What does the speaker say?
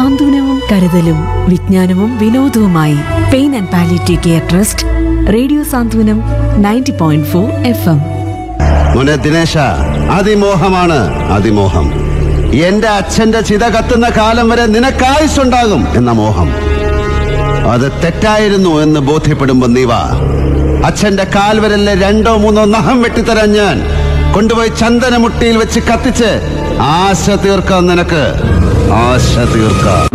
സാന്ത്വനവും കരുതലും വിജ്ഞാനവും വിനോദവുമായി pain and palliative care trust radio Santhwanam ninety point four F M മോനെ ദിനേശ അതിമോഹമാണ് അതിമോഹം എന്റെ അച്ഛന്റെ ചിത കത്തുന്ന കാലം വരെ നിനക്കായുസുണ്ടാകും എന്ന മോഹം അത് തെറ്റായിരുന്നു എന്ന് ബോധ്യപ്പെടുമ്പോ നീ വാ അച്ഛന്റെ കാൽവരലിലെ രണ്ടോ മൂന്നോ നഖം വെട്ടിത്തരാൻ ഞാൻ കൊണ്ടുപോയി ചന്ദനമുട്ടിയിൽ വെച്ച് കത്തിച്ച് ആശ തീർക്കാം നിനക്ക് ആശ തീർക്കാം